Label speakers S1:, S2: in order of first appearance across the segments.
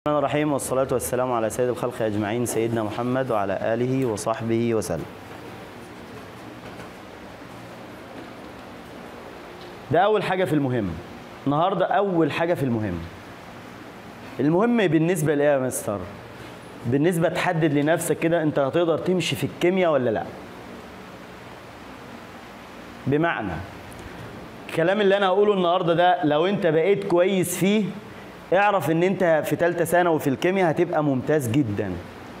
S1: الرحمن الرحيم والصلاة والسلام على سيد الخلق أجمعين سيدنا محمد وعلى آله وصحبه وسلم ده أول حاجة في المهم النهاردة أول حاجة في المهم المهم بالنسبة لإيه يا مستر بالنسبة تحدد لنفسك كده أنت هتقدر تمشي في الكيمياء ولا لأ بمعنى الكلام اللي أنا هقوله النهاردة ده لو أنت بقيت كويس فيه اعرف ان انت في ثالثه ثانوي في الكيمياء هتبقى ممتاز جدا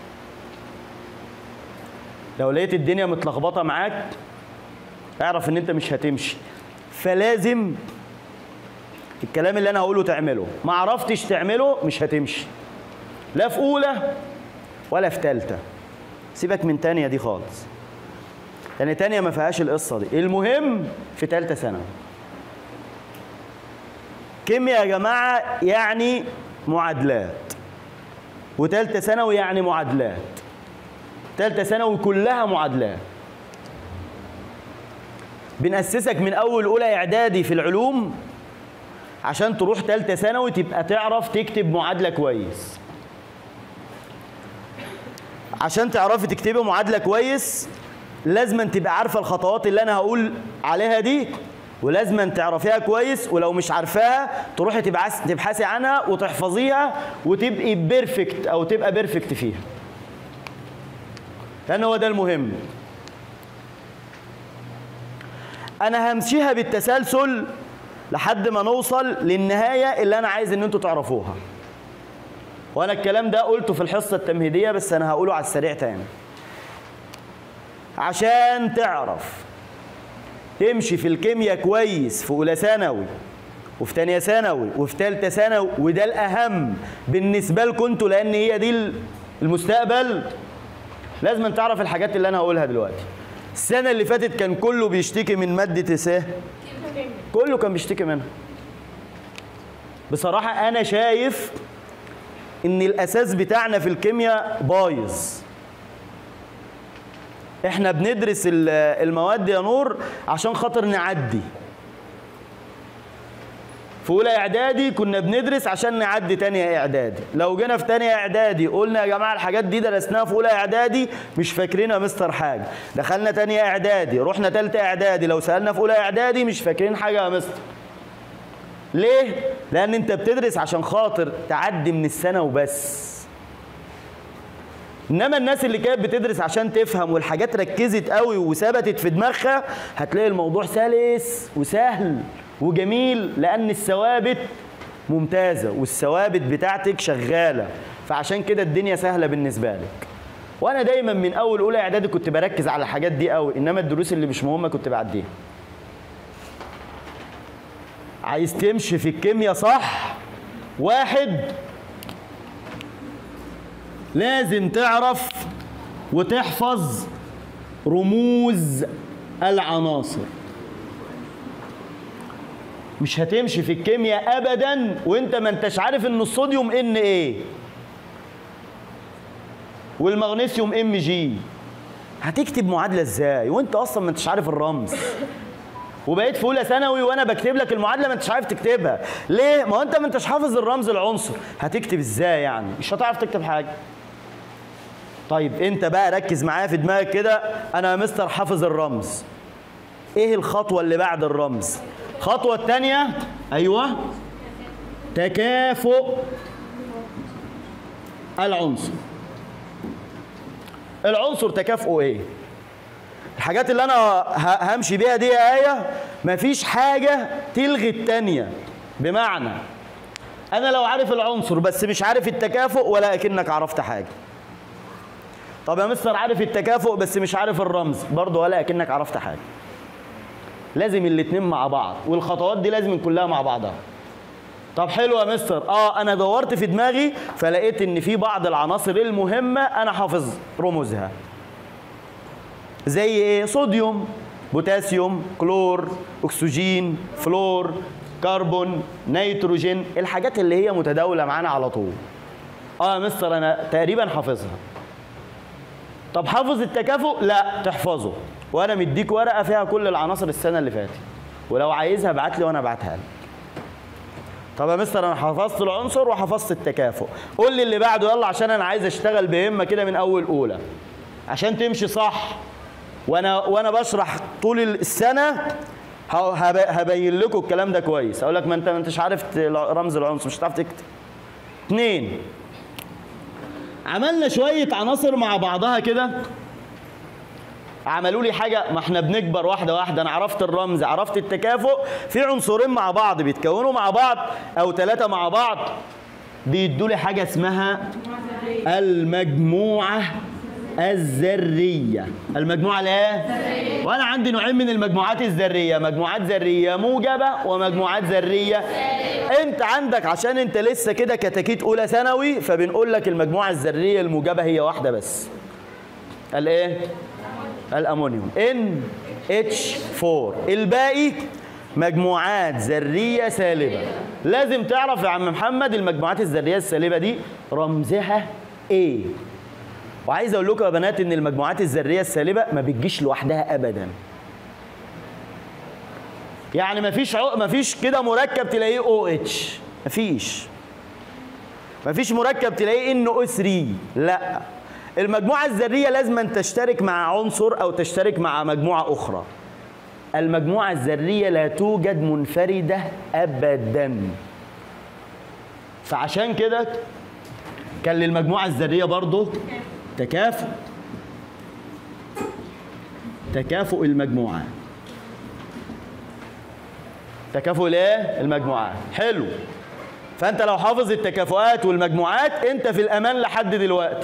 S1: لو لقيت الدنيا متلخبطه معاك اعرف ان انت مش هتمشي فلازم الكلام اللي انا هقوله تعمله ما عرفتش تعمله مش هتمشي لا في اولى ولا في ثالثه سيبك من تانية دي خالص يعني تانية ما فيهاش القصه دي المهم في ثالثه ثانوي كيمياء يا جماعة يعني معادلات وتالتة ثانوي يعني معادلات تالتة ثانوي كلها معادلات بنأسسك من أول أولى إعدادي في العلوم عشان تروح تالتة ثانوي تبقى تعرف تكتب معادلة كويس عشان تعرفي تكتبي معادلة كويس لازم تبقى عارفة الخطوات اللي أنا هقول عليها دي ولازم تعرفيها كويس ولو مش عارفاها تروحي تبحث تبحثي عنها وتحفظيها وتبقي بيرفكت او تبقى بيرفكت فيها لان هو ده المهم انا همشيها بالتسلسل لحد ما نوصل للنهايه اللي انا عايز ان انتوا تعرفوها وانا الكلام ده قلته في الحصه التمهيديه بس انا هقوله على السريع تاني عشان تعرف تمشي في الكيمياء كويس في اولى ثانوي وفي ثانيه ثانوي وفي ثالثه ثانوي وده الاهم بالنسبه لكم انتوا لان هي دي المستقبل لازم تعرف الحاجات اللي انا هقولها دلوقتي السنه اللي فاتت كان كله بيشتكي من ماده سه كله كان بيشتكي منها بصراحه انا شايف ان الاساس بتاعنا في الكيمياء بايظ احنا بندرس المواد يا نور عشان خاطر نعدي في اولى اعدادي كنا بندرس عشان نعدي تانية اعدادي لو جينا في تانية اعدادي قلنا يا جماعه الحاجات دي درسناها في اولى اعدادي مش فاكرينها مستر حاجه دخلنا تانية اعدادي رحنا تالتة اعدادي لو سالنا في اولى اعدادي مش فاكرين حاجه يا مستر ليه لان انت بتدرس عشان خاطر تعدي من السنه وبس انما الناس اللي كانت بتدرس عشان تفهم والحاجات ركزت قوي وثبتت في دماغها هتلاقي الموضوع سلس وسهل وجميل لان الثوابت ممتازه والثوابت بتاعتك شغاله فعشان كده الدنيا سهله بالنسبه لك وانا دايما من اول اولى اعدادي كنت بركز على الحاجات دي قوي انما الدروس اللي مش مهمه كنت بعديها عايز تمشي في الكيمياء صح واحد لازم تعرف وتحفظ رموز العناصر مش هتمشي في الكيمياء ابدا وانت ما انتش عارف ان الصوديوم ان ايه والمغنيسيوم ام جي هتكتب معادله ازاي وانت اصلا ما انتش عارف الرمز وبقيت في اولى ثانوي وانا بكتب لك المعادله ما انتش عارف تكتبها ليه ما انت ما انتش حافظ الرمز العنصر هتكتب ازاي يعني مش هتعرف تكتب حاجه طيب انت بقى ركز معايا في دماغك كده انا يا مستر حافظ الرمز ايه الخطوه اللي بعد الرمز الخطوه الثانيه ايوه تكافؤ العنصر العنصر تكافؤه ايه الحاجات اللي انا همشي بيها دي يا ايه مفيش حاجه تلغي الثانيه بمعنى انا لو عارف العنصر بس مش عارف التكافؤ ولا اكنك عرفت حاجه طب يا مستر عارف التكافؤ بس مش عارف الرمز برضه ولا اكنك عرفت حاجه لازم الاتنين مع بعض والخطوات دي لازم كلها مع بعضها طب حلو يا مستر اه انا دورت في دماغي فلقيت ان في بعض العناصر المهمه انا حافظ رموزها زي ايه صوديوم بوتاسيوم كلور اكسجين فلور كربون نيتروجين الحاجات اللي هي متداوله معانا على طول اه يا مستر انا تقريبا حافظها طب حافظ التكافؤ لا تحفظه وانا مديك ورقه فيها كل العناصر السنه اللي فاتت ولو عايزها ابعت لي وانا ابعتها لك طب يا مستر انا حفظت العنصر وحفظت التكافؤ قول لي اللي بعده يلا عشان انا عايز اشتغل بهمه كده من اول اولى عشان تمشي صح وانا وانا بشرح طول السنه ه- هب- هبين لكم الكلام ده كويس اقول لك ما انت ما انتش عارف ت- رمز العنصر مش هتعرف تكتب اتنين عملنا شويه عناصر مع بعضها كده عملوا لي حاجه ما احنا بنكبر واحده واحده انا عرفت الرمز عرفت التكافؤ في عنصرين مع بعض بيتكونوا مع بعض او ثلاثه مع بعض بيدوا لي حاجه اسمها المجموعه الذريه المجموعه الايه وانا عندي نوعين من المجموعات الذريه مجموعات ذريه موجبه ومجموعات ذريه انت عندك عشان انت لسه كده كتاكيت اولى ثانوي فبنقول لك المجموعه الذريه الموجبه هي واحده بس الايه الامونيوم ان اتش 4 الباقي مجموعات ذريه سالبه لازم تعرف يا عم محمد المجموعات الذريه السالبه دي رمزها ايه وعايز اقول لكم يا بنات ان المجموعات الذريه السالبه ما بتجيش لوحدها ابدا يعني مفيش عق... مفيش كده مركب تلاقيه او اتش مفيش مفيش مركب تلاقيه ان او 3 لا المجموعه الذريه لازم أن تشترك مع عنصر او تشترك مع مجموعه اخرى المجموعه الذريه لا توجد منفرده ابدا فعشان كده كان للمجموعه الذريه برضه تكافؤ تكافؤ المجموعات تكافؤ الايه المجموعات حلو فانت لو حافظ التكافؤات والمجموعات انت في الامان لحد دلوقتي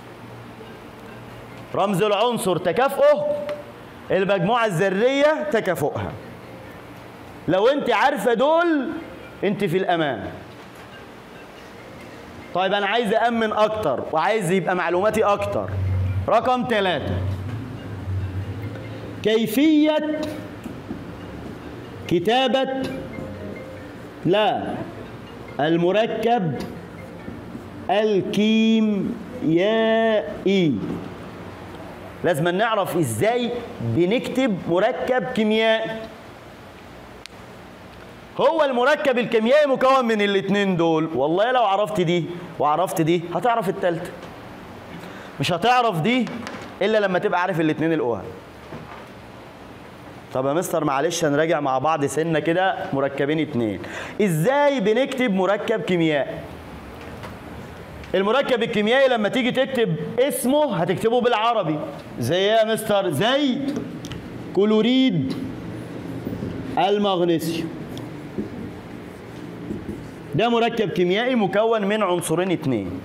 S1: رمز العنصر تكافؤه المجموعه الذريه تكافؤها لو انت عارفه دول انت في الامان طيب انا عايز امن اكتر وعايز يبقى معلوماتي اكتر رقم ثلاثة كيفية كتابة لا المركب الكيميائي لازم نعرف ازاي بنكتب مركب كيميائي هو المركب الكيميائي مكون من الاتنين دول والله لو عرفت دي وعرفت دي هتعرف التالتة مش هتعرف دي الا لما تبقى عارف الاتنين الاوهام طب يا مستر معلش هنراجع مع بعض سنه كده مركبين اتنين ازاي بنكتب مركب كيميائي المركب الكيميائي لما تيجي تكتب اسمه هتكتبه بالعربي زي ايه يا مستر زي كلوريد المغنيسيوم ده مركب كيميائي مكون من عنصرين اتنين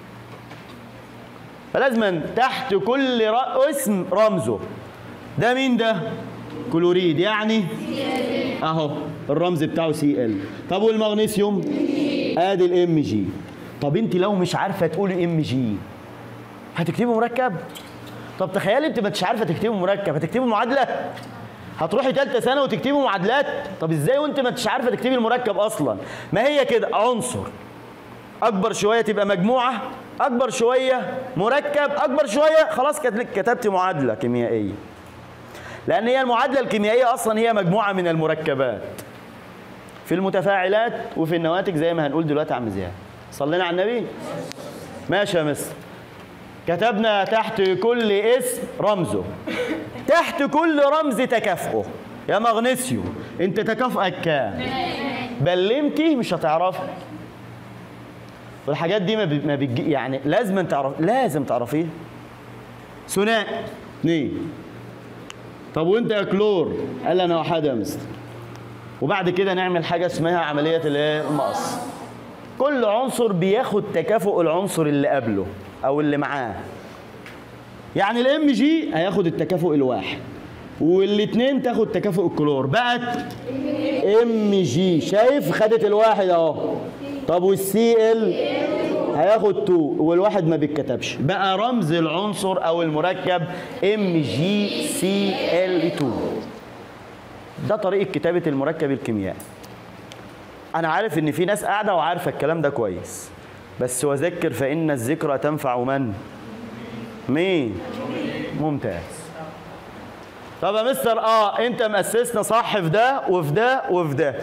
S1: فلازما تحت كل ر- اسم رمزه ده مين ده كلوريد يعني اهو الرمز بتاعه سي ال طب والمغنيسيوم ادي الام جي طب انت لو مش عارفه تقولي ام جي هتكتبي مركب طب تخيلي انت ما انتش عارفه تكتبي مركب هتكتبي معادله هتروحي ثالثه سنه وتكتبي معادلات طب ازاي وانت ما انتش عارفه تكتبي المركب اصلا ما هي كده عنصر اكبر شويه تبقى مجموعه اكبر شويه مركب اكبر شويه خلاص كت- كتبت معادله كيميائيه لان هي المعادله الكيميائيه اصلا هي مجموعه من المركبات في المتفاعلات وفي النواتج زي ما هنقول دلوقتي يا عم زياد صلينا على النبي ماشي يا مستر كتبنا تحت كل اسم رمزه تحت كل رمز تكافؤه يا مغنيسيوم انت تكافؤك كام بلمتي مش هتعرفي والحاجات دي ما بي- ما بتجي يعني لازم تعرف لازم تعرفيها ثنائي اثنين طب وانت يا كلور قال انا واحد يا مستر وبعد كده نعمل حاجه اسمها عمليه الايه المقص كل عنصر بياخد تكافؤ العنصر اللي قبله او اللي معاه يعني الام جي هياخد التكافؤ الواحد والاثنين تاخد تكافؤ الكلور بقت ام جي شايف خدت الواحد اهو طب والسي ال هياخد 2 والواحد ما بيتكتبش بقى رمز العنصر او المركب ام جي سي ال 2 ده طريقه كتابه المركب الكيميائي انا عارف ان في ناس قاعده وعارفه الكلام ده كويس بس وذكر فان الذكرى تنفع من مين ممتاز طب يا مستر اه انت مأسسنا صح في ده وفي ده وفي ده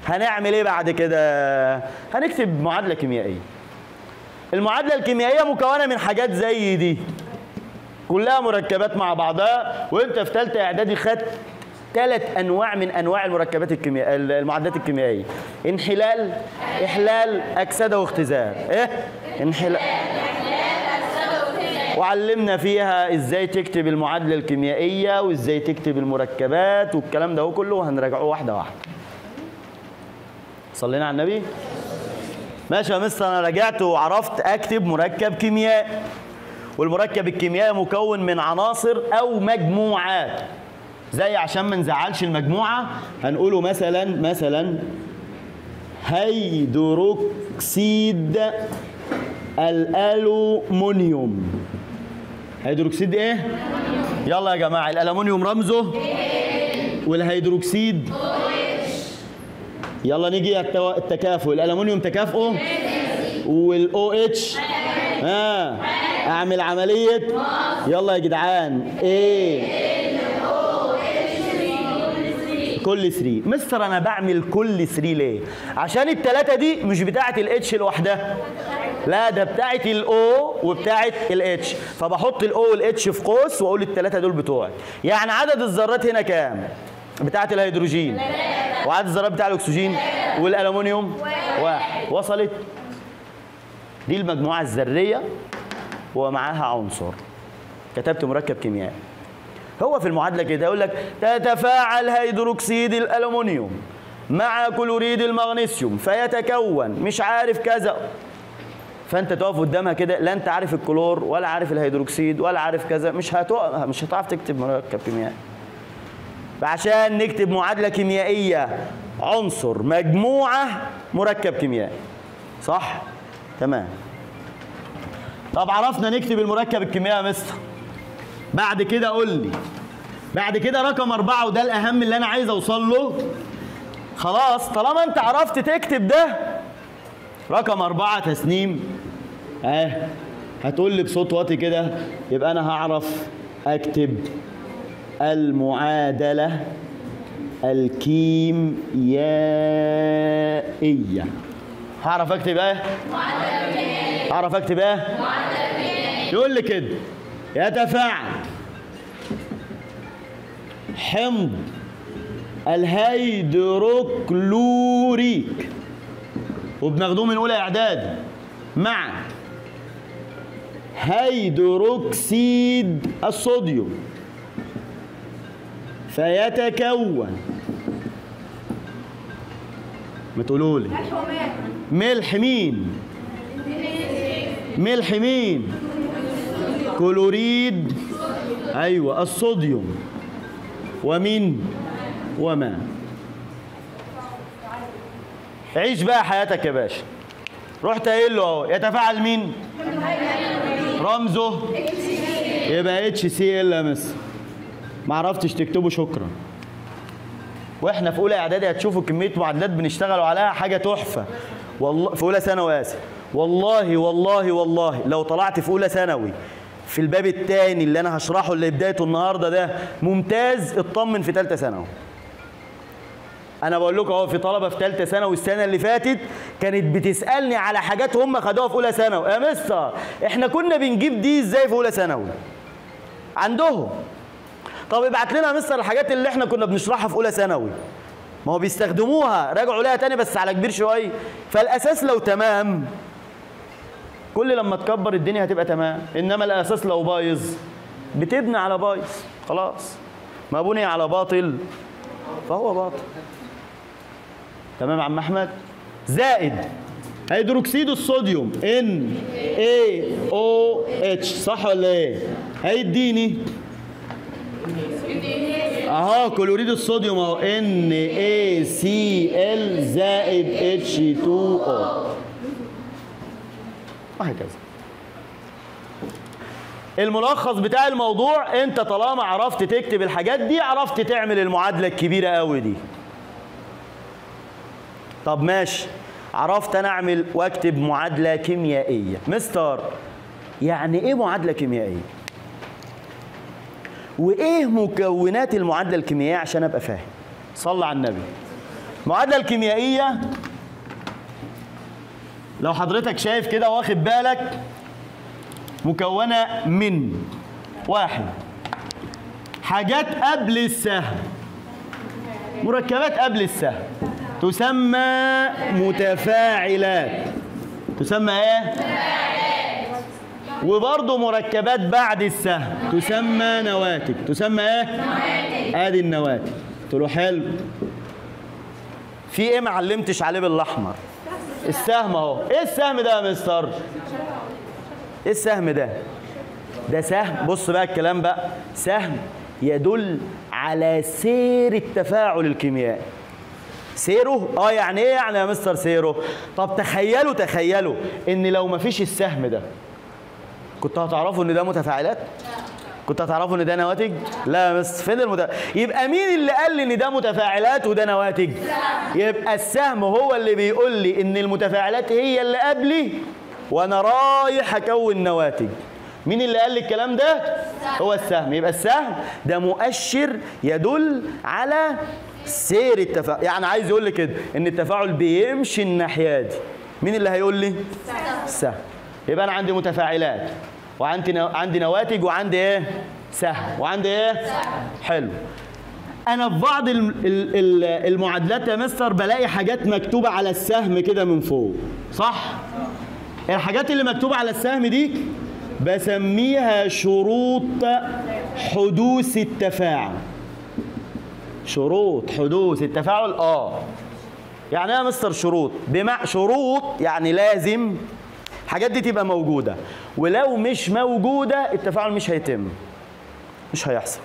S1: هنعمل ايه بعد كده هنكتب معادله كيميائيه المعادله الكيميائيه مكونه من حاجات زي دي كلها مركبات مع بعضها وانت في ثالثه اعدادي خدت ثلاث انواع من انواع المركبات الكيميائيه المعادلات الكيميائيه انحلال احلال اكسده واختزال ايه انحلال وعلمنا فيها ازاي تكتب المعادله الكيميائيه وازاي تكتب المركبات والكلام ده كله هنراجعه واحده واحده صلينا على النبي ماشي يا مستر انا رجعت وعرفت اكتب مركب كيميائي والمركب الكيميائي مكون من عناصر او مجموعات زي عشان ما نزعلش المجموعه هنقوله مثلا مثلا هيدروكسيد الالومنيوم هيدروكسيد ايه يلا يا جماعه الالومنيوم رمزه والهيدروكسيد يلا نيجي التوا- التكافؤ الالومنيوم تكافؤه والاو اتش ها اعمل عمليه يلا يا جدعان ايه كل 3 مستر انا بعمل كل 3 ليه عشان الثلاثه دي مش بتاعه الاتش لوحدها لا ده بتاعه الاو وبتاعه الاتش فبحط الاو والاتش في قوس واقول الثلاثه دول بتوعي يعني عدد الذرات هنا كام بتاعه الهيدروجين وعدد الذرات بتاع الاكسجين والالومنيوم واحد وصلت دي المجموعه الذريه ومعاها عنصر كتبت مركب كيميائي هو في المعادله كده يقول لك تتفاعل هيدروكسيد الالومنيوم مع كلوريد المغنيسيوم فيتكون مش عارف كذا فانت تقف قدامها كده لا انت عارف الكلور ولا عارف الهيدروكسيد ولا عارف كذا مش هتقف مش هتعرف تكتب مركب كيميائي فعشان نكتب معادله كيميائيه عنصر مجموعه مركب كيميائي صح تمام طب عرفنا نكتب المركب الكيميائي يا مستر بعد كده قول لي بعد كده رقم أربعة وده الأهم اللي أنا عايز أوصل له خلاص طالما أنت عرفت تكتب ده رقم أربعة تسنيم أه هتقول لي بصوت واطي كده يبقى أنا هعرف أكتب المعادلة الكيميائية هعرف أكتب إيه؟ هعرف أكتب إيه؟ يقول لي كده يتفاعل حمض الهيدروكلوريك وبناخدوه من اولى اعداد مع هيدروكسيد الصوديوم فيتكون ما تقولوا لي ملح مين ملح مين كلوريد ايوه الصوديوم ومين وما عيش بقى حياتك يا باشا رحت قايل له اهو يتفاعل مين رمزه يبقى اتش سي ال يا مس ما عرفتش تكتبه شكرا واحنا في اولى اعدادي هتشوفوا كميه معادلات بنشتغلوا عليها حاجه تحفه والله في اولى ثانوي اسف والله والله والله لو طلعت في اولى ثانوي في الباب الثاني اللي انا هشرحه اللي بدايته النهارده ده ممتاز اطمن في ثالثه ثانوي انا بقول لكم اهو في طلبه في ثالثه ثانوي السنه اللي فاتت كانت بتسالني على حاجات هم خدوها في اولى ثانوي يا مستر احنا كنا بنجيب دي ازاي في اولى ثانوي عندهم طب ابعت لنا يا مستر الحاجات اللي احنا كنا بنشرحها في اولى ثانوي ما هو بيستخدموها راجعوا لها تاني بس على كبير شويه فالاساس لو تمام كل لما تكبر الدنيا هتبقى تمام انما الاساس لو بايظ بتبني على بايظ خلاص ما بني على باطل فهو باطل تمام يا عم احمد زائد هيدروكسيد الصوديوم ان اي او اتش صح ولا ايه هيديني اهو كلوريد الصوديوم اهو ان اي سي ال زائد اتش 2 او وهكذا الملخص بتاع الموضوع انت طالما عرفت تكتب الحاجات دي عرفت تعمل المعادله الكبيره قوي دي طب ماشي عرفت انا اعمل واكتب معادله كيميائيه مستر يعني ايه معادله كيميائيه وايه مكونات المعادله الكيميائيه عشان ابقى فاهم صلى على النبي المعادله الكيميائيه لو حضرتك شايف كده واخد بالك مكونه من واحد حاجات قبل السهم مركبات قبل السهم تسمى متفاعلات تسمى ايه وبرضه مركبات بعد السهم تسمى نواتج تسمى ايه ادي النواتج قلت له حلو في ايه ما علمتش عليه بالاحمر السهم اهو ايه السهم ده يا مستر ايه السهم ده ده سهم بص بقى الكلام بقى سهم يدل على سير التفاعل الكيميائي سيره اه يعني ايه يعني يا مستر سيره طب تخيلوا تخيلوا ان لو ما فيش السهم ده كنت هتعرفوا ان ده متفاعلات كنت هتعرفوا ان ده نواتج لا يا مستر فين المت... يبقى مين اللي قال لي ان ده متفاعلات وده نواتج يبقى السهم هو اللي بيقول لي ان المتفاعلات هي اللي قبلي وانا رايح اكون نواتج مين اللي قال لي الكلام ده هو السهم يبقى السهم ده مؤشر يدل على سير التفاعل يعني عايز يقول لي كده ان التفاعل بيمشي الناحيه دي مين اللي هيقول لي السهم يبقى انا عندي متفاعلات وعندي نو... عندي نواتج وعندي ايه سهم وعندي ايه حلو انا في بعض ال- ال- ال- المعادلات يا مستر بلاقي حاجات مكتوبه على السهم كده من فوق صح الحاجات اللي مكتوبه على السهم دي بسميها شروط حدوث التفاعل شروط حدوث التفاعل اه يعني ايه يا مستر شروط بمع شروط يعني لازم الحاجات دي تبقى موجوده ولو مش موجوده التفاعل مش هيتم مش هيحصل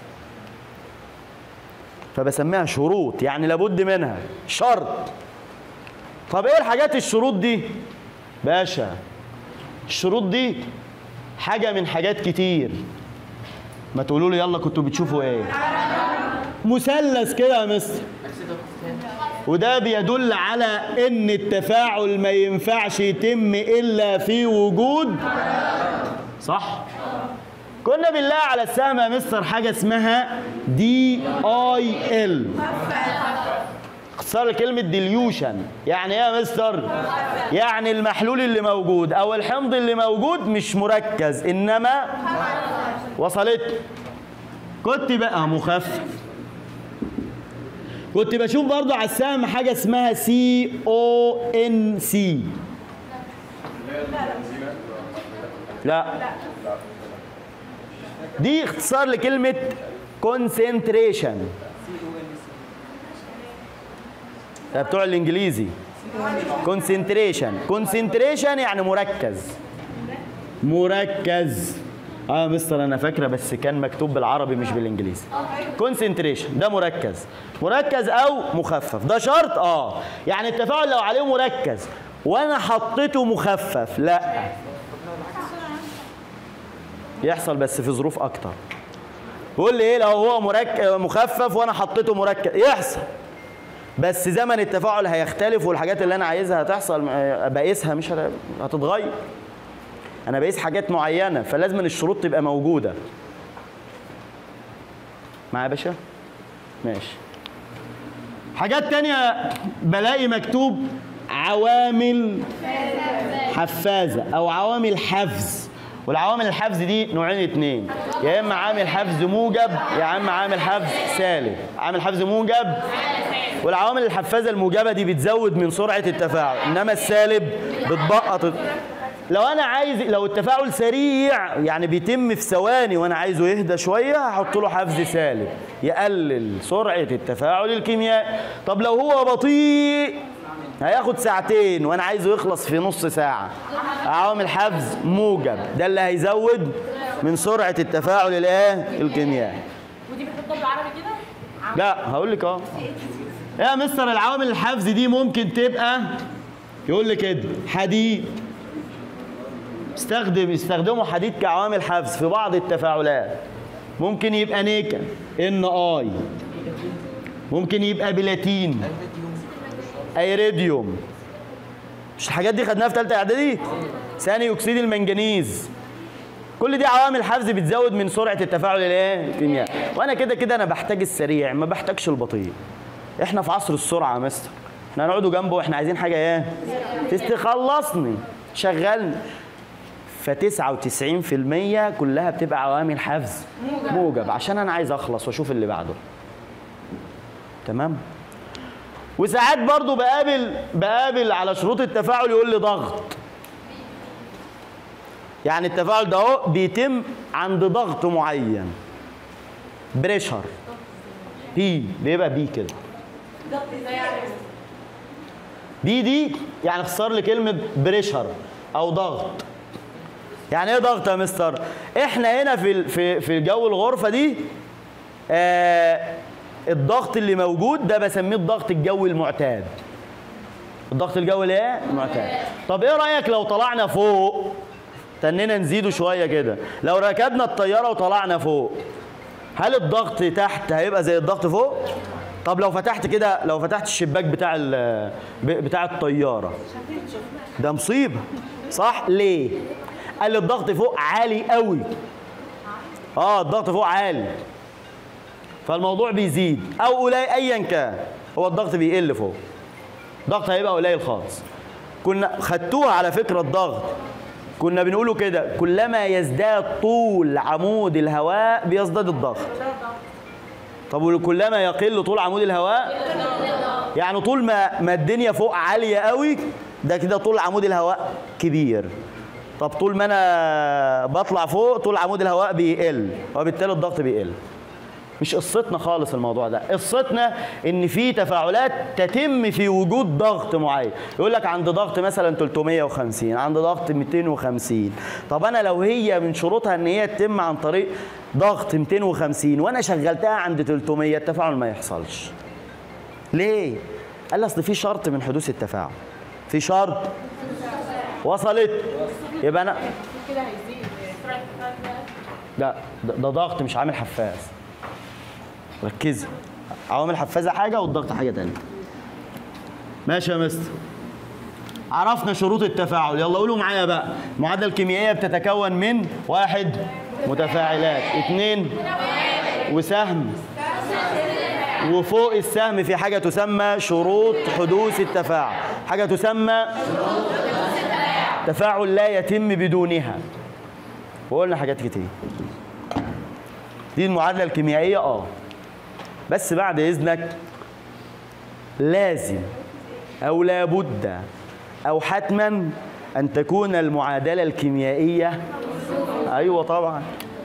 S1: فبسميها شروط يعني لابد منها شرط طب ايه الحاجات الشروط دي باشا الشروط دي حاجه من حاجات كتير ما تقولوا لي يلا كنتوا بتشوفوا ايه مثلث كده يا مستر وده بيدل على ان التفاعل ما ينفعش يتم الا في وجود صح كنا بالله على السهم يا مستر حاجه اسمها دي اي ال اختصار كلمه ديليوشن يعني ايه يا مستر يعني المحلول اللي موجود او الحمض اللي موجود مش مركز انما وصلت كنت بقى مخفف كنت بشوف برضو على السهم حاجه اسمها سي او ان سي لا دي اختصار لكلمه concentration ده بتوع الانجليزي concentration concentration يعني مركز مركز اه يا مستر انا فاكره بس كان مكتوب بالعربي مش بالانجليزي كونسنتريشن ده مركز مركز او مخفف ده شرط اه يعني التفاعل لو عليه مركز وانا حطيته مخفف لا يحصل بس في ظروف اكتر بيقول لي ايه لو هو مركز مخفف وانا حطيته مركز يحصل بس زمن التفاعل هيختلف والحاجات اللي انا عايزها هتحصل آه، بقيسها مش هت- هتتغير انا بقيس حاجات معينه فلازم الشروط تبقى موجوده معايا يا باشا ماشي حاجات تانية بلاقي مكتوب عوامل حفازة أو عوامل حفز والعوامل الحفز دي نوعين اتنين يا إما عامل حفز موجب يا إما عامل حفز سالب عامل حفز موجب والعوامل الحفازة الموجبة دي بتزود من سرعة التفاعل إنما السالب بتبقط لو انا عايز لو التفاعل سريع يعني بيتم في ثواني وانا عايزه يهدى شويه هحط له حفز سالب يقلل سرعه التفاعل الكيميائي طب لو هو بطيء هياخد ساعتين وانا عايزه يخلص في نص ساعه عوامل حفز موجب ده اللي هيزود من سرعه التفاعل الايه الكيميائي
S2: ودي بنحطها بالعربي كده
S1: لا هقول لك اه يا مستر العوامل الحفز دي ممكن تبقى يقول لي كده حديد استخدم استخدموا حديد كعوامل حفز في بعض التفاعلات ممكن يبقى نيكل ان اي ممكن يبقى بلاتين ايريديوم مش الحاجات دي خدناها في ثالثه اعدادي ثاني اكسيد المنجنيز كل دي عوامل حفز بتزود من سرعه التفاعل الايه الكيميائي وانا كده كده انا بحتاج السريع ما بحتاجش البطيء احنا في عصر السرعه يا مستر احنا هنقعدوا جنبه واحنا عايزين حاجه ايه تستخلصني شغلني ف 99% كلها بتبقى عوامل حفظ
S2: موجب.
S1: موجب عشان انا عايز اخلص واشوف اللي بعده تمام وساعات برضو بقابل بقابل على شروط التفاعل يقول لي ضغط يعني التفاعل ده اهو بيتم عند ضغط معين بريشر بي بيبقى بي كده بي دي يعني اختصار لكلمه بريشر او ضغط يعني ايه ضغط يا مستر احنا هنا في ال- في في جو الغرفه دي آه الضغط اللي موجود ده بسميه الضغط الجوي المعتاد الضغط الجوي الايه المعتاد طب ايه رايك لو طلعنا فوق تنينا نزيده شويه كده لو ركبنا الطياره وطلعنا فوق هل الضغط تحت هيبقى زي الضغط فوق طب لو فتحت كده لو فتحت الشباك بتاع ال- بتاع الطياره ده مصيبه صح ليه قال لي الضغط فوق عالي قوي اه الضغط فوق عالي فالموضوع بيزيد او قليل ايا كان هو الضغط بيقل فوق الضغط هيبقى قليل خالص كنا خدتوها على فكره الضغط كنا بنقوله كده كلما يزداد طول عمود الهواء بيزداد الضغط طب وكلما يقل طول عمود الهواء يعني طول ما ما الدنيا فوق عاليه قوي ده كده طول عمود الهواء كبير طب طول ما انا بطلع فوق طول عمود الهواء بيقل وبالتالي الضغط بيقل مش قصتنا خالص الموضوع ده قصتنا ان في تفاعلات تتم في وجود ضغط معين يقول لك عند ضغط مثلا 350 عند ضغط 250 طب انا لو هي من شروطها ان هي تتم عن طريق ضغط 250 وانا شغلتها عند 300 التفاعل ما يحصلش ليه قال لي اصل في شرط من حدوث التفاعل في شرط وصلت يبقى انا
S2: كده هيزيد سرعه التفاعل ده
S1: لا ده, ده ضغط مش عامل حفاز ركزي عوامل حفازه حاجه والضغط حاجه تانية ماشي يا مستر عرفنا شروط التفاعل يلا قولوا معايا بقى المعادله الكيميائيه بتتكون من واحد متفاعلات اثنين وسهم وفوق السهم في حاجه تسمى شروط حدوث التفاعل حاجه تسمى تفاعل لا يتم بدونها وقلنا حاجات كتير دي المعادله الكيميائيه اه بس بعد اذنك لازم او لابد او حتما ان تكون المعادله الكيميائيه ايوه طبعا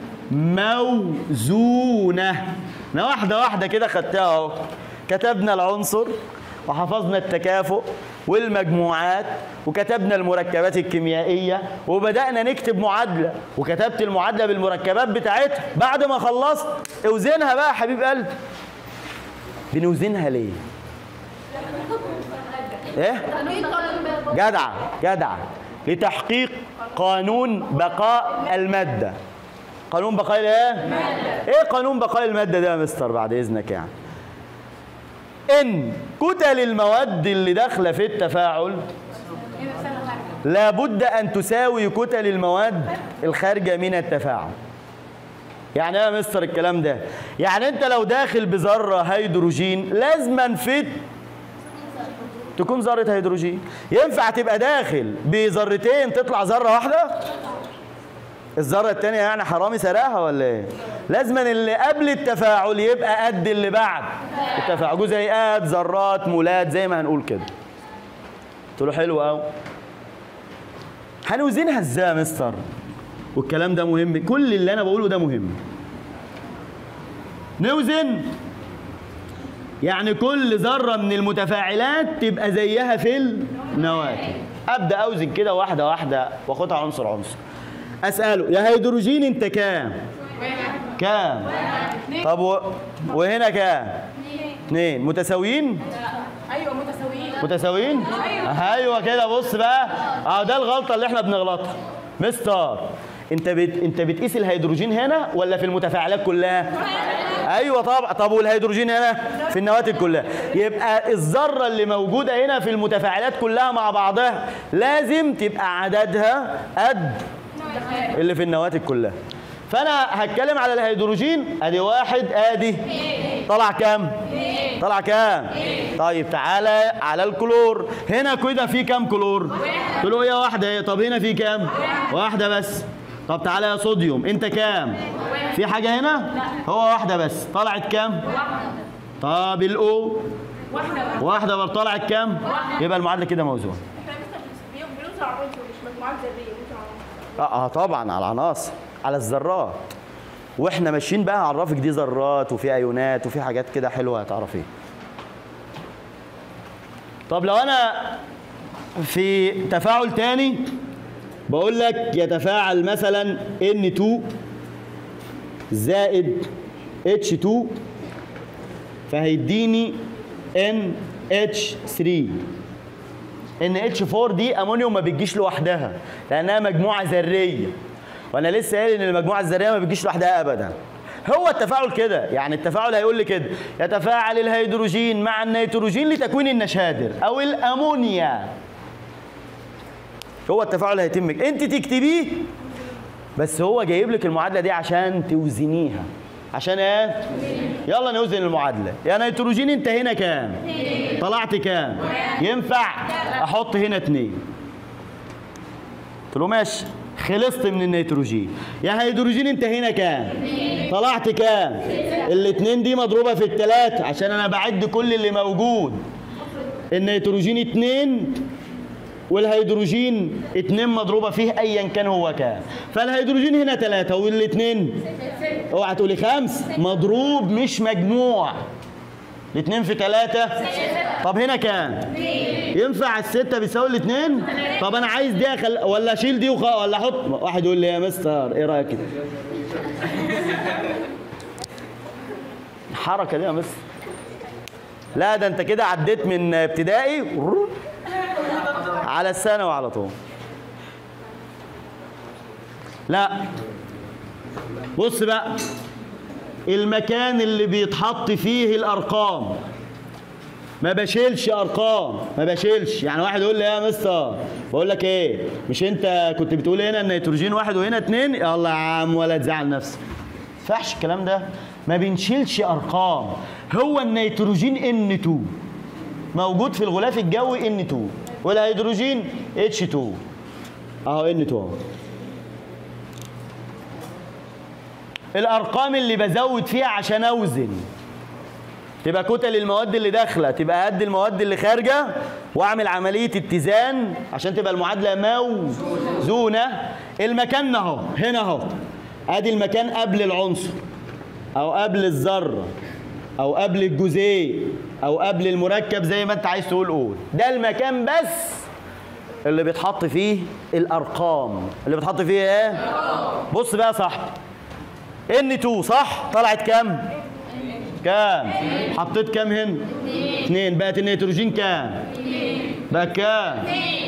S1: موزونه انا واحده واحده كده خدتها اهو كتبنا العنصر وحفظنا التكافؤ والمجموعات وكتبنا المركبات الكيميائية وبدأنا نكتب معادلة وكتبت المعادلة بالمركبات بتاعتها بعد ما خلصت اوزنها بقى يا حبيب قلبي بنوزنها ليه؟ ايه؟ جدع جدع لتحقيق قانون بقاء المادة قانون بقاء الايه؟ ايه قانون بقاء المادة ده يا مستر بعد اذنك يعني؟ ان كتل المواد اللي داخله في التفاعل لابد ان تساوي كتل المواد الخارجه من التفاعل يعني ايه يا مستر الكلام ده يعني انت لو داخل بذره هيدروجين لازما في تكون ذره هيدروجين ينفع تبقى داخل بذرتين تطلع ذره واحده الذره الثانيه يعني حرامي سرقها ولا ايه لازما اللي قبل التفاعل يبقى قد اللي بعد التفاعل جزيئات ذرات مولات زي ما هنقول كده قلت له حلو قوي هنوزنها ازاي يا مستر والكلام ده مهم كل اللي انا بقوله ده مهم نوزن يعني كل ذره من المتفاعلات تبقى زيها في النواه ابدا اوزن كده واحده واحده واخدها عنصر عنصر اساله يا هيدروجين انت كام كام طب و... وهنا كام اثنين متساويين
S2: ايوه متساويين
S1: متساويين ايوه كده بص بقى اه ده الغلطه اللي احنا بنغلطها مستر انت بت... انت بتقيس الهيدروجين هنا ولا في المتفاعلات كلها ايوه طبعا طب والهيدروجين هنا في النواتج كلها يبقى الذره اللي موجوده هنا في المتفاعلات كلها مع بعضها لازم تبقى عددها قد اللي في النواتج كلها فانا هتكلم على الهيدروجين ادي واحد ادي طلع كام طلع كام طيب تعالى على الكلور هنا كده في كام كلور قلت له هي واحده ايه طب هنا في كام واحده بس طب تعالى يا صوديوم انت كام في حاجه هنا هو واحده بس طلعت كام طب الاو
S2: واحده بس
S1: واحده برضه طلعت كام يبقى المعادله كده موزونه
S2: احنا لسه بنوصل على عنصر مش مجموعات ذريه بنوصل على عنصر
S1: اه آه، طبعا على العناصر على الذرات واحنا ماشيين بقى هعرفك دي ذرات وفي ايونات وفي حاجات كده حلوه هتعرفيها طب لو انا في تفاعل تاني بقول لك يتفاعل مثلا N2 زائد H2 فهيديني NH3 ان اتش 4 دي امونيوم ما بتجيش لوحدها لانها مجموعه ذريه وانا لسه قايل ان المجموعه الذريه ما بتجيش لوحدها ابدا هو التفاعل كده يعني التفاعل هيقول لي كده يتفاعل الهيدروجين مع النيتروجين لتكوين النشادر او الامونيا هو التفاعل هيتم كده. انت تكتبيه بس هو جايب لك المعادله دي عشان توزنيها عشان ايه يلا نوزن المعادله يا نيتروجين انت هنا كام طلعت كام ينفع احط هنا اتنين قلت له ماشي خلصت من النيتروجين يا هيدروجين انت هنا كام طلعت كام الاتنين دي مضروبه في التلاته عشان انا بعد كل اللي موجود النيتروجين اتنين والهيدروجين اتنين مضروبه فيه ايا كان هو كام فالهيدروجين هنا ثلاثه والاثنين اوعى تقولي خمس مضروب مش مجموع الاثنين في ثلاثة طب هنا كام؟ ينفع الستة بيساوي الاثنين؟ طب أنا عايز دي أخل... ولا أشيل دي وخ... ولا أحط واحد يقول لي يا مستر إيه رأيك كده؟ الحركة دي يا مستر لا ده أنت كده عديت من ابتدائي على الثانوي على طول لا بص بقى المكان اللي بيتحط فيه الارقام ما بشيلش ارقام ما بشيلش يعني واحد يقول لي يا مستر بقول لك ايه مش انت كنت بتقول هنا النيتروجين واحد وهنا اتنين يلا يا عم ولا تزعل نفسك ما ينفعش الكلام ده ما بنشيلش ارقام هو النيتروجين N2 موجود في الغلاف الجوي N2 والهيدروجين H2 اهو N2 اهو الارقام اللي بزود فيها عشان اوزن تبقى كتل المواد اللي داخله تبقى قد المواد اللي خارجه واعمل عمليه اتزان عشان تبقى المعادله موزونه المكان اهو هنا اهو ادي المكان قبل العنصر او قبل الذره او قبل الجزيء او قبل المركب زي ما انت عايز تقول قول ده المكان بس اللي بيتحط فيه الارقام اللي بيتحط فيه ايه بص بقى يا صاحبي ان 2 صح طلعت كام كام حطيت كام هنا اثنين بقت النيتروجين كام بقى كام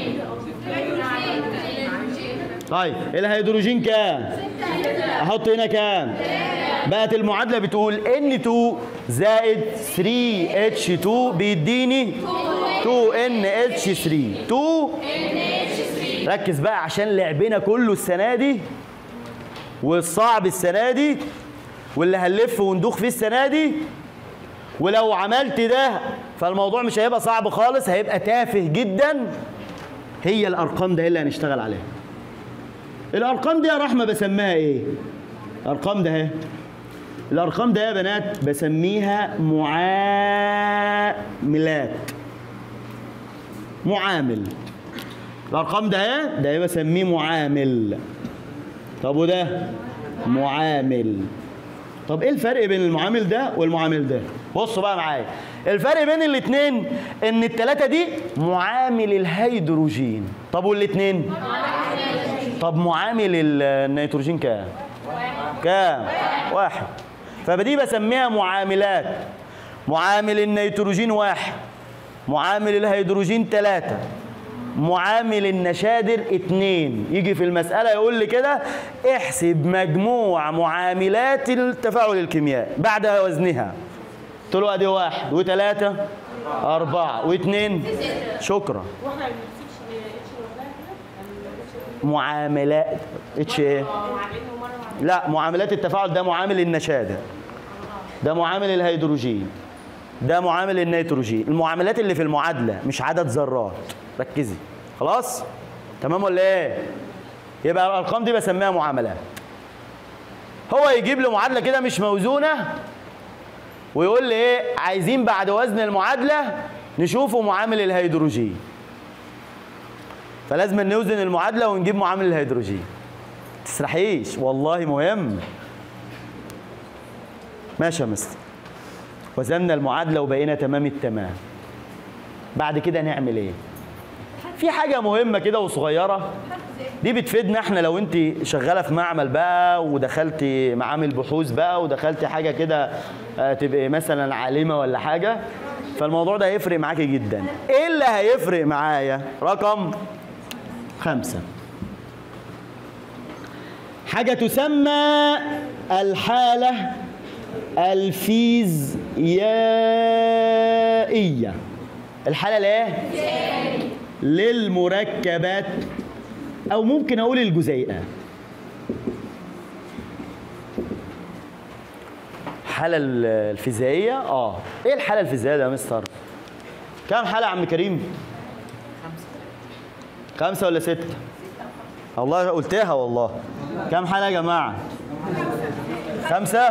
S1: طيب الهيدروجين كام احط هنا كام بقت المعادله بتقول N2 زائد 3H2 بيديني 2NH3 2 ركز بقى عشان لعبنا كله السنه دي والصعب السنه دي واللي هنلف وندوخ فيه السنه دي ولو عملت ده فالموضوع مش هيبقى صعب خالص هيبقى تافه جدا هي الارقام ده اللي هنشتغل عليها الارقام دي يا رحمه بسميها ايه الارقام ده اهي الارقام ده يا بنات بسميها معاملات معامل الارقام ده اهي ده بسميه معامل طب وده معامل طب ايه الفرق بين المعامل ده والمعامل ده بصوا بقى معايا الفرق بين الاثنين ان الثلاثه دي معامل الهيدروجين طب والاثنين طب معامل النيتروجين كام كام واحد فدي بسميها معاملات معامل النيتروجين واحد معامل الهيدروجين ثلاثة معامل النشادر اتنين يجي في المسألة يقول لي كده احسب مجموع معاملات التفاعل الكيميائي بعد وزنها قلت له ادي واحد وثلاثة أربعة واثنين شكرا
S2: واحنا ما بنمسكش اتش لوحدها كده
S1: معاملات اتش ايه؟
S2: اه مع انه مره مع
S1: لا معاملات التفاعل ده معامل النشادر ده معامل الهيدروجين ده معامل النيتروجين المعاملات اللي في المعادله مش عدد ذرات ركزي خلاص تمام ولا ايه يبقى الارقام دي بسميها معاملات هو يجيب لي معادله كده مش موزونه ويقول لي ايه عايزين بعد وزن المعادله نشوفوا معامل الهيدروجين فلازم نوزن المعادله ونجيب معامل الهيدروجين تسرحيش والله مهم ماشي يا مستر وزننا المعادله وبقينا تمام التمام بعد كده نعمل ايه في حاجه مهمه كده وصغيره دي بتفيدنا احنا لو انت شغاله في معمل بقى ودخلت معامل بحوث بقى ودخلت حاجه كده آه، تبقى مثلا عالمه ولا حاجه فالموضوع ده هيفرق معاكي جدا ايه اللي هيفرق معايا رقم خمسة حاجة تسمى الحالة الفيزيائية الحالة الايه؟ للمركبات أو ممكن أقول الجزيئات الحالة الفيزيائية اه ايه الحالة الفيزيائية ده يا مستر؟ كم حالة يا عم كريم؟ خمسة ولا ستة؟ والله قلتها والله كم حالة يا جماعة؟ خمسة؟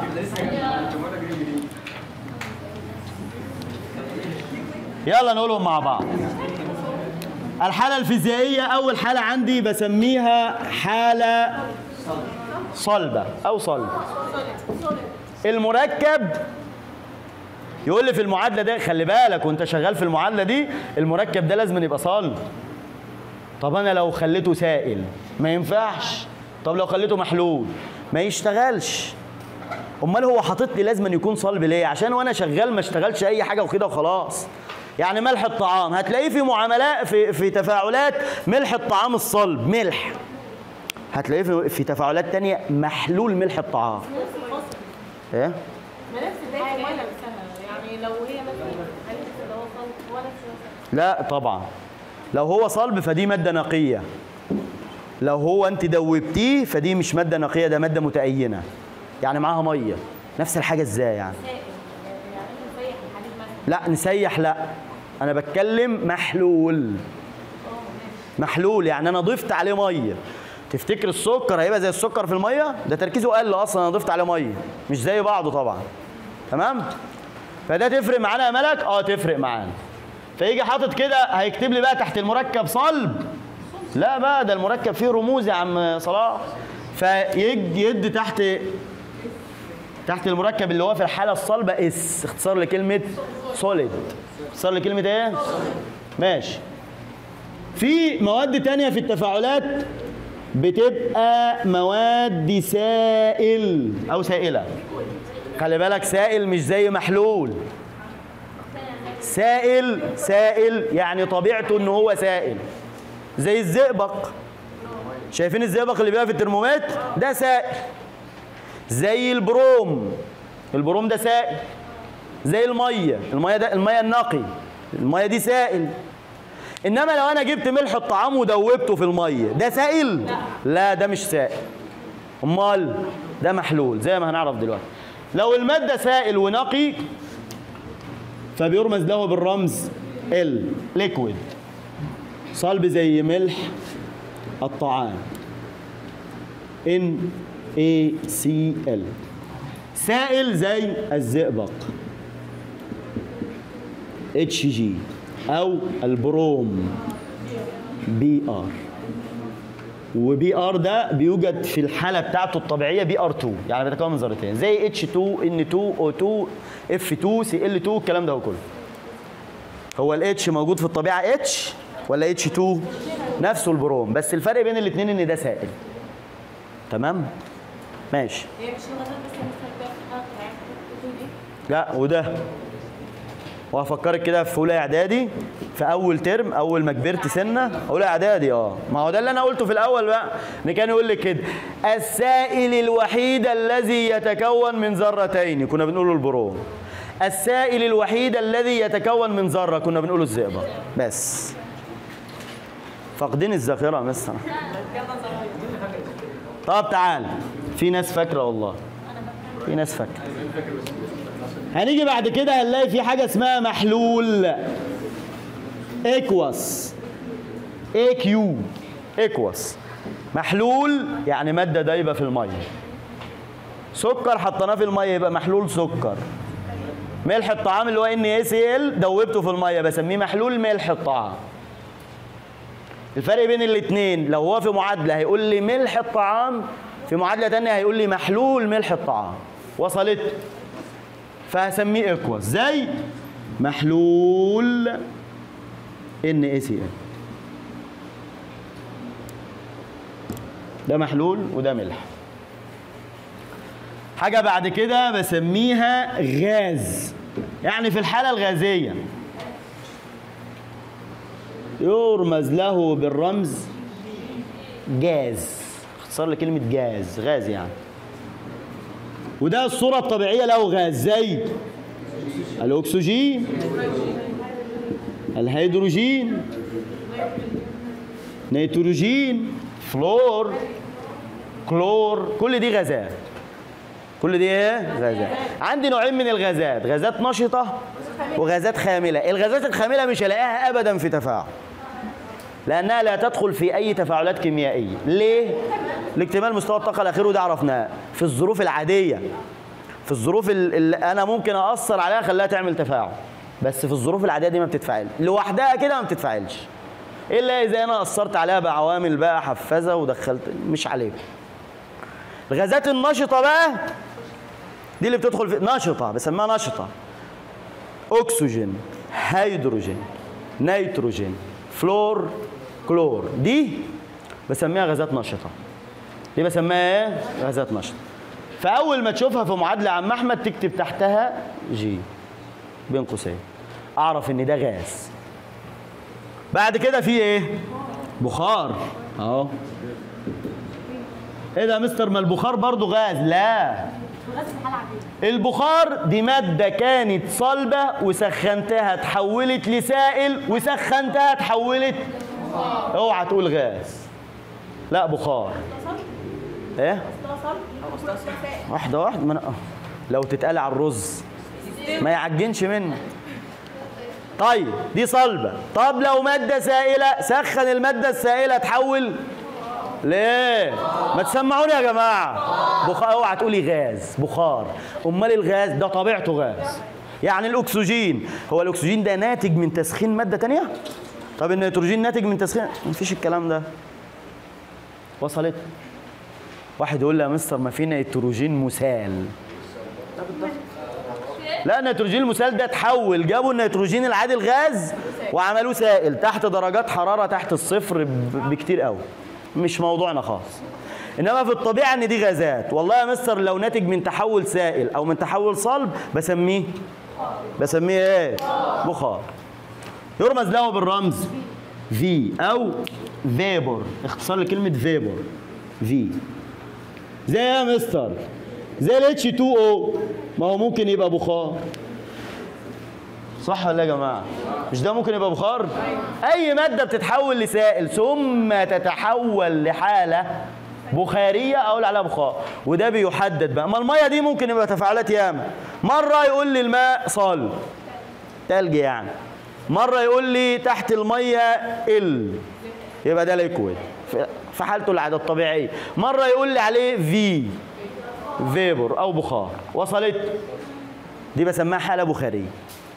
S1: يلا نقولهم مع بعض الحالة الفيزيائية أول حالة عندي بسميها حالة صلبة أو صلب المركب يقول لي في المعادلة ده خلي بالك وانت شغال في المعادلة دي المركب ده لازم يبقى صلب طب انا لو خليته سائل ما ينفعش طب لو خليته محلول ما يشتغلش امال هو حاطط لي لازم يكون صلب ليه عشان وانا شغال ما اشتغلش اي حاجه وكده وخلاص يعني ملح الطعام هتلاقيه في معاملات في في تفاعلات ملح الطعام الصلب ملح هتلاقيه في, في تفاعلات تانية محلول ملح الطعام ايه
S2: ما نفس الحاجه ولا نفسها يعني لو هي مثلا قالت ده هو صوت هو نفس مثلا
S1: لا طبعا لو هو صلب فدي ماده نقيه لو هو انت دوبتيه فدي مش ماده نقيه ده ماده متأينه يعني معاها ميه نفس الحاجه ازاي يعني
S2: سائل يعني نسيح الحديد مثلا
S1: لا نسيح لا انا بتكلم محلول محلول يعني انا ضفت عليه ميه تفتكر السكر هيبقى زي السكر في الميه ده تركيزه قل اصلا انا ضفت عليه ميه مش زي بعضه طبعا تمام فده تفرق معانا يا ملك اه تفرق معانا فيجي حاطط كده هيكتب لي بقى تحت المركب صلب لا بقى ده المركب فيه رموز يا عم صلاح فيجي يدي تحت تحت المركب اللي هو في الحاله الصلبه اس اختصار لكلمه سوليد اختصار لكلمه ايه ماشي في مواد تانية في التفاعلات بتبقى مواد سائل او سائله خلي بالك سائل مش زي محلول سائل سائل يعني طبيعته ان هو سائل زي الزئبق شايفين الزئبق اللي بيبقى في الترمومتر ده سائل زي البروم البروم ده سائل زي الميه الميه ده الميه النقي الميه دي سائل انما لو انا جبت ملح الطعام ودوبته في الميه ده سائل لا ده مش سائل امال ده محلول زي ما هنعرف دلوقتي لو الماده سائل ونقي فبيرمز له بالرمز ال ليكويد صلب زي ملح الطعام ان اي سي ال سائل زي الزئبق اتش جي او البروم بي ار وبي ار ده بيوجد في الحاله بتاعته الطبيعيه بي ار 2 يعني بيتكون من ذرتين زي اتش 2 ان 2 او 2 اف 2 سي ال 2 الكلام ده هو كله هو الاتش موجود في الطبيعه اتش ولا اتش 2 نفسه البروم بس الفرق بين الاثنين ان ده سائل تمام ماشي
S2: هي مش هو ده بس مثلا ده في حاجه يعني بتقول ايه
S1: لا وده وهفكرك كده في اولى اعدادي في اول ترم اول ما كبرت سنه اولى اعدادي اه ما هو ده اللي انا قلته في الاول بقى ان كان يقول لك كده السائل الوحيد الذي يتكون من ذرتين كنا بنقوله البروم السائل الوحيد الذي يتكون من ذره كنا بنقوله الزئبق بس فاقدين الذاكره يا مستر طب تعال في ناس فاكره والله في ناس فاكره هنيجي بعد كده هنلاقي في حاجه اسمها محلول اكوس اي كيو اكوس محلول يعني ماده دايبه في الميه سكر حطيناه في الميه يبقى محلول سكر ملح الطعام اللي هو ان اي سي ال دوبته في الميه بسميه محلول ملح الطعام الفرق بين الاثنين لو هو في معادله هيقول لي ملح الطعام في معادله تانية هيقول لي محلول ملح الطعام وصلت فهسميه اكوا زي محلول ان اي سي ال ده محلول وده ملح حاجه بعد كده بسميها غاز يعني في الحاله الغازيه يرمز له بالرمز جاز اختصار لكلمة جاز غاز يعني وده الصورة الطبيعية له غاز زي الأكسجين الهيدروجين نيتروجين فلور كلور كل دي غازات كل دي ايه غازات عندي نوعين من الغازات غازات نشطة وغازات خاملة الغازات الخاملة مش هلاقيها أبدا في تفاعل لأنها لا تدخل في أي تفاعلات كيميائية ليه؟ لاكتمال مستوى الطاقة الأخير وده عرفناه في الظروف العادية في الظروف اللي أنا ممكن أأثر عليها أخليها تعمل تفاعل بس في الظروف العادية دي ما بتتفاعل لوحدها كده ما بتتفاعلش إلا إذا أنا أثرت عليها بعوامل بقى حفزة ودخلت مش عليه الغازات النشطة بقى دي اللي بتدخل في نشطة بسميها نشطة أكسجين هيدروجين نيتروجين فلور كلور دي بسميها غازات نشطة دي بسميها ايه؟ غازات نشطة فأول ما تشوفها في معادلة عم أحمد تكتب تحتها جي بين قوسين أعرف إن ده غاز بعد كده في إيه؟ بخار أهو إيه ده يا مستر ما البخار برضه غاز؟ لا
S2: غاز في حاله عاديه
S1: البخار دي مادة كانت صلبة وسخنتها اتحولت لسائل وسخنتها اتحولت اوعى تقول غاز لا بخار ايه واحدة واحدة ما أنا- لو تتقال على الرز ما يعجنش منه طيب دي صلبة طب لو مادة سائلة سخن المادة السائلة تحول ليه؟ ما تسمعوني يا جماعة بخار اوعى تقولي غاز بخار امال الغاز ده طبيعته غاز يعني الاكسجين هو الاكسجين ده ناتج من تسخين مادة تانية؟ طب النيتروجين ناتج من تسخين مفيش الكلام ده وصلت واحد يقول لي يا مستر ما في نيتروجين مسال لا النيتروجين المسال ده اتحول جابوا النيتروجين العادي الغاز وعملوه سائل تحت درجات حراره تحت الصفر ب- بكتير قوي مش موضوعنا خالص انما في الطبيعه ان دي غازات والله يا مستر لو ناتج من تحول سائل او من تحول صلب بسميه بسميه ايه بخار يرمز له بالرمز في او فيبر اختصار لكلمه فيبر في زي ايه يا مستر زي ال H2O ما هو ممكن يبقى بخار صح ولا يا جماعه مش ده ممكن يبقى بخار اي ماده بتتحول لسائل ثم تتحول لحاله بخاريه اقول عليها بخار وده بيحدد بقى ما الميه دي ممكن يبقى تفاعلات ياما مره يقول لي الماء صلب تلج يعني مره يقول لي تحت الميه ال يبقى ده ليكويد في- في حالته العاده الطبيعيه مره يقول لي عليه في فيبر او بخار وصلت دي بسميها حاله بخاريه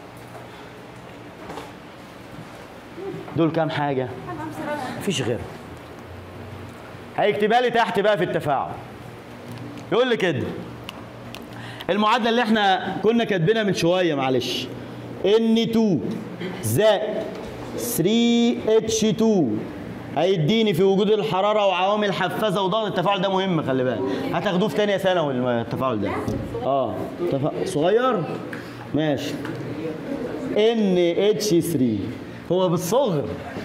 S1: دول كام حاجه مفيش غيرها هيكتبها لي تحت بقى في التفاعل يقول لي كده المعادله اللي احنا كنا كاتبينها من شويه معلش N2 زائد 3H2 هيديني في وجود الحراره وعوامل حفازه وضغط التفاعل ده مهم خلي بالك هتاخدوه في ثانيه ثانوي الم- التفاعل ده اه تفا... صغير ماشي NH3 هو بالصغر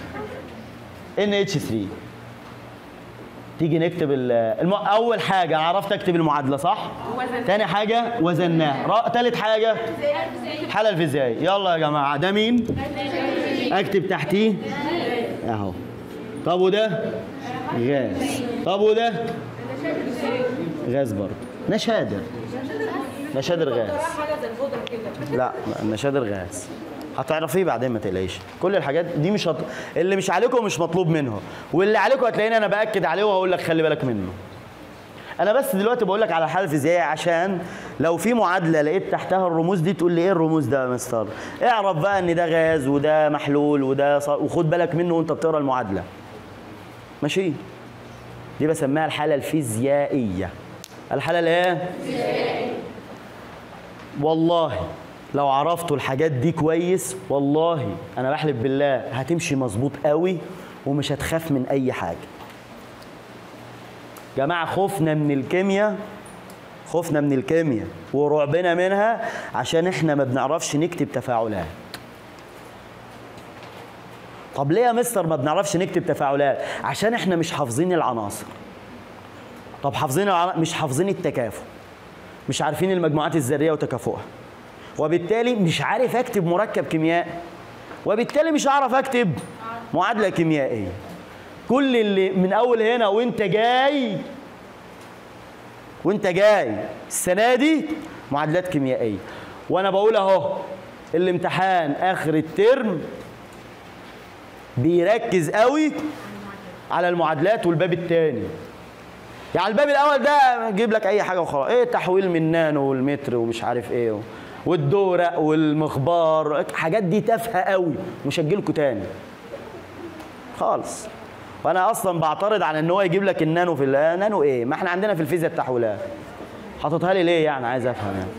S1: NH3 تيجي نكتب ال- الم... اول حاجه عرفت اكتب المعادله صح
S2: وزن.
S1: تاني حاجه وزناها را... تالت حاجه الحاله الفيزيائيه يلا يا جماعه ده مين اكتب تحتيه اهو طب وده غاز طب وده غاز برضه نشادر نشادر غاز
S2: حاجه زي البودره كده
S1: لا النشادر غاز هتعرفيه بعدين ما تقلقيش كل الحاجات دي مش هط... اللي مش عليكم مش مطلوب منه واللي عليكم هتلاقيني انا باكد عليه وهقول لك خلي بالك منه انا بس دلوقتي بقول لك على الحاله الفيزيائيه عشان لو في معادله لقيت تحتها الرموز دي تقول لي ايه الرموز ده يا مستر اعرف بقى ان ده غاز وده محلول وده ص... وخد بالك منه وانت بتقرا المعادله ماشي دي بسميها الحاله الفيزيائيه الحاله الايه والله لو عرفتوا الحاجات دي كويس والله انا بحلف بالله هتمشي مظبوط قوي ومش هتخاف من اي حاجه جماعه خوفنا من الكيمياء خوفنا من الكيمياء ورعبنا منها عشان احنا ما بنعرفش نكتب تفاعلات طب ليه يا مستر ما بنعرفش نكتب تفاعلات عشان احنا مش حافظين العناصر طب حافظين العنا... مش حافظين التكافؤ مش عارفين المجموعات الذريه وتكافؤها وبالتالي مش عارف اكتب مركب كيميائي وبالتالي مش هعرف اكتب معادله كيميائيه كل اللي من اول هنا وانت جاي وانت جاي السنه دي معادلات كيميائيه وانا بقول اهو الامتحان اخر الترم بيركز قوي على المعادلات والباب الثاني يعني الباب الاول ده جيب لك اي حاجه وخلاص ايه تحويل من نانو والمتر ومش عارف ايه والدورق والمخبار حاجات دي تافهه قوي مش هتجيلكوا تاني خالص وانا اصلا بعترض على ان هو يجيب لك النانو في ال- نانو ايه ما احنا عندنا في الفيزياء التحويلات حاططها لي ليه يعني عايز افهم يعني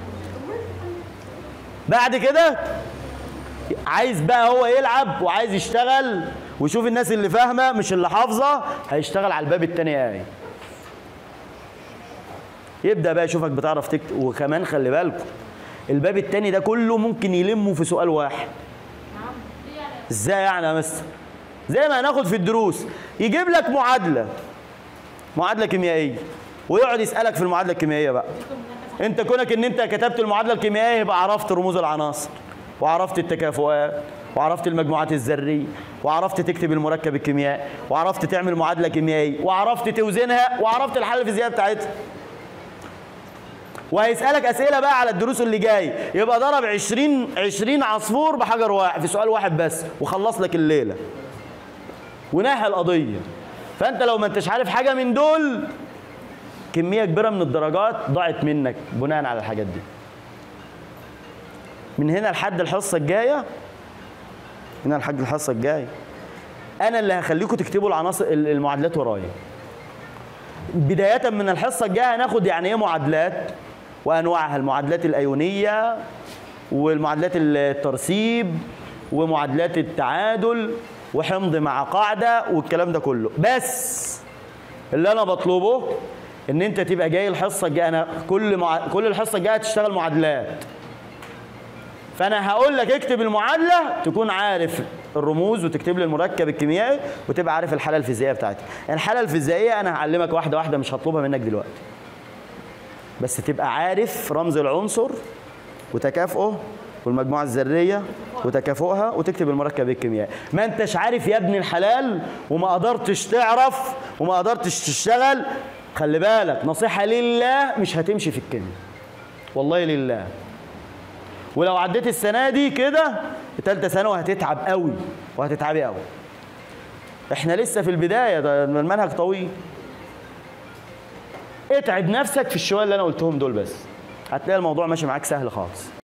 S1: بعد كده عايز بقى هو يلعب وعايز يشتغل ويشوف الناس اللي فاهمه مش اللي حافظه هيشتغل على الباب التاني ايه يبدا بقى يشوفك بتعرف تكتب وكمان خلي بالكم الباب التاني ده كله ممكن يلمه في سؤال واحد ازاي يعني يا مستر زي ما هناخد في الدروس يجيب لك معادله معادله كيميائيه ويقعد يسالك في المعادله الكيميائيه بقى انت كونك ان انت كتبت المعادله الكيميائيه يبقى عرفت رموز العناصر وعرفت التكافؤات وعرفت المجموعات الذريه وعرفت تكتب المركب الكيميائي وعرفت تعمل معادله كيميائيه وعرفت توزنها وعرفت الحل الفيزيائي بتاعتها وهيسالك اسئله بقى على الدروس اللي جاي يبقى ضرب 20 20 عصفور بحجر واحد في سؤال واحد بس وخلص لك الليله ونهى القضيه فانت لو ما انتش عارف حاجه من دول كميه كبيره من الدرجات ضاعت منك بناء على الحاجات دي من هنا لحد الحصه الجايه هنا لحد الحصه الجايه انا اللي هخليكم تكتبوا العناصر المعادلات ورايا بدايه من الحصه الجايه هناخد يعني ايه معادلات وانواعها المعادلات الايونيه والمعادلات الترسيب ومعادلات التعادل وحمض مع قاعده والكلام ده كله بس اللي انا بطلبه ان انت تبقى جاي الحصه الجايه انا كل مع... كل الحصه الجايه هتشتغل معادلات فانا هقول لك اكتب المعادله تكون عارف الرموز وتكتب لي المركب الكيميائي وتبقى عارف الحاله الفيزيائيه بتاعتي الحاله الفيزيائيه انا هعلمك واحده واحده مش هطلبها منك دلوقتي بس تبقى عارف رمز العنصر وتكافؤه والمجموعه الذريه وتكافؤها وتكتب المركب الكيميائي ما انتش عارف يا ابن الحلال وما قدرتش تعرف وما قدرتش تشتغل خلي بالك نصيحه لله مش هتمشي في الكيمياء والله لله ولو عديت السنه دي كده ثالثه ثانوي هتتعب قوي وهتتعبي قوي احنا لسه في البدايه ده المنهج طويل اتعب نفسك في الشويه اللي انا قلتهم دول بس هتلاقي الموضوع ماشي معاك سهل خالص